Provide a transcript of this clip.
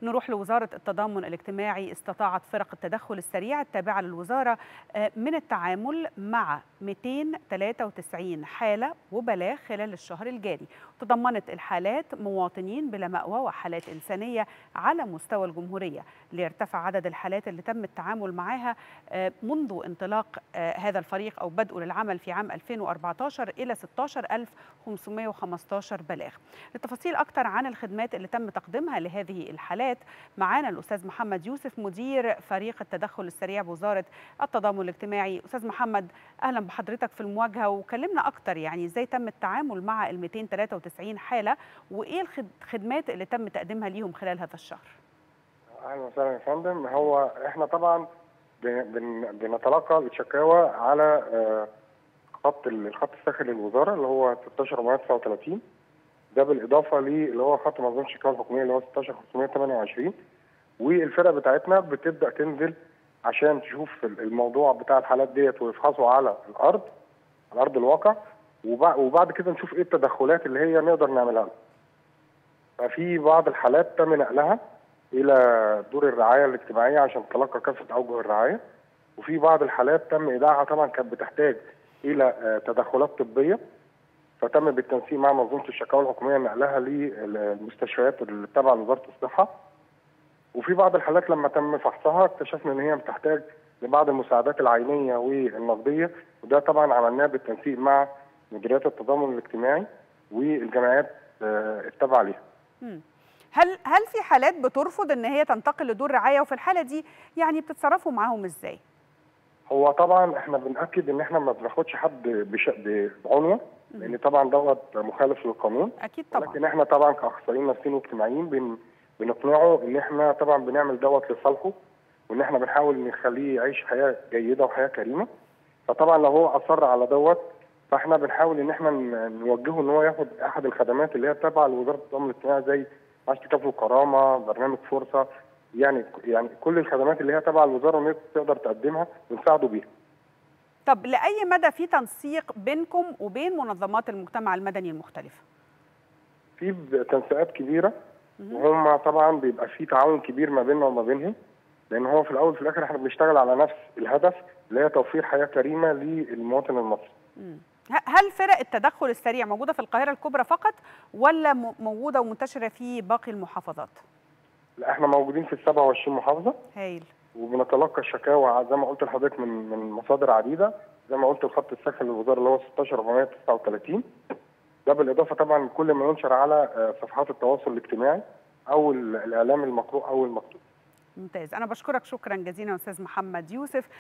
نروح لوزارة التضامن الاجتماعي استطاعت فرق التدخل السريع التابعة للوزارة من التعامل مع 293 حالة وبلاغ خلال الشهر الجاري تضمنت الحالات مواطنين بلا مأوى وحالات إنسانية على مستوى الجمهورية ليرتفع عدد الحالات اللي تم التعامل معها منذ انطلاق هذا الفريق أو بدءه للعمل في عام 2014 إلى 16515 بلاغ للتفاصيل أكثر عن الخدمات اللي تم تقديمها لهذه الحالات معانا الأستاذ محمد يوسف مدير فريق التدخل السريع بوزارة التضامن الاجتماعي أستاذ محمد أهلا بحضرتك في المواجهة وكلمنا أكثر يعني إزاي تم التعامل مع ال 293 حالة وإيه الخدمات اللي تم تقديمها ليهم خلال هذا الشهر اهلا وسهلا يا فندم هو احنا طبعا بن بنتلقى الشكاوى على خط الخط الساخن للوزاره اللي هو 16439 ده بالاضافه اللي هو خط منظومه الشكاوى الحكوميه اللي هو 16528 والفرق بتاعتنا بتبدا تنزل عشان تشوف الموضوع بتاع الحالات ديت ويفحصوا على الارض على ارض الواقع وبعد كده نشوف ايه التدخلات اللي هي نقدر نعملها لها. ففي بعض الحالات تم نقلها الى دور الرعايه الاجتماعيه عشان تتلقى كافه اوجه الرعايه وفي بعض الحالات تم ايداعها طبعا كانت بتحتاج الى تدخلات طبيه فتم بالتنسيق مع منظومه الشكاوى الحكوميه نقلها للمستشفيات اللي تابعه لوزاره الصحه وفي بعض الحالات لما تم فحصها اكتشفنا ان هي بتحتاج لبعض المساعدات العينيه والنقديه وده طبعا عملناه بالتنسيق مع مديريات التضامن الاجتماعي والجمعيات التابعه ليها. هل هل في حالات بترفض ان هي تنتقل لدور رعايه وفي الحاله دي يعني بتتصرفوا معاهم ازاي؟ هو طبعا احنا بناكد ان احنا ما بناخدش حد بش... بعنوه لان طبعا دوت مخالف للقانون اكيد طبعا لكن احنا طبعا كاخصائيين نفسيين واجتماعيين بن... بنقنعه ان احنا طبعا بنعمل دوت لصالحه وان احنا بنحاول نخليه يعيش حياه جيده وحياه كريمه فطبعا لو هو اصر على دوت فاحنا بنحاول ان احنا نوجهه ان هو ياخد احد الخدمات اللي هي تابعه لوزاره التضامن الاجتماعي زي معاش تكافل الكرامه برنامج فرصه يعني يعني كل الخدمات اللي هي تبع الوزاره تقدر تقدمها ونساعده بيها. طب لاي مدى في تنسيق بينكم وبين منظمات المجتمع المدني المختلفه؟ في تنسيقات كبيره وهم طبعا بيبقى في تعاون كبير ما بيننا وما بينهم لان هو في الاول وفي الاخر احنا بنشتغل على نفس الهدف اللي هي توفير حياه كريمه للمواطن المصري. مم. هل فرق التدخل السريع موجوده في القاهره الكبرى فقط ولا موجوده ومنتشره في باقي المحافظات؟ لا احنا موجودين في ال 27 محافظه هايل وبنتلقى الشكاوى زي ما قلت لحضرتك من من مصادر عديده زي ما قلت الخط الساخن للوزاره اللي هو 16439 ده بالاضافه طبعا كل ما ينشر على صفحات التواصل الاجتماعي او الاعلام المقروء او المكتوب ممتاز انا بشكرك شكرا جزيلا استاذ محمد يوسف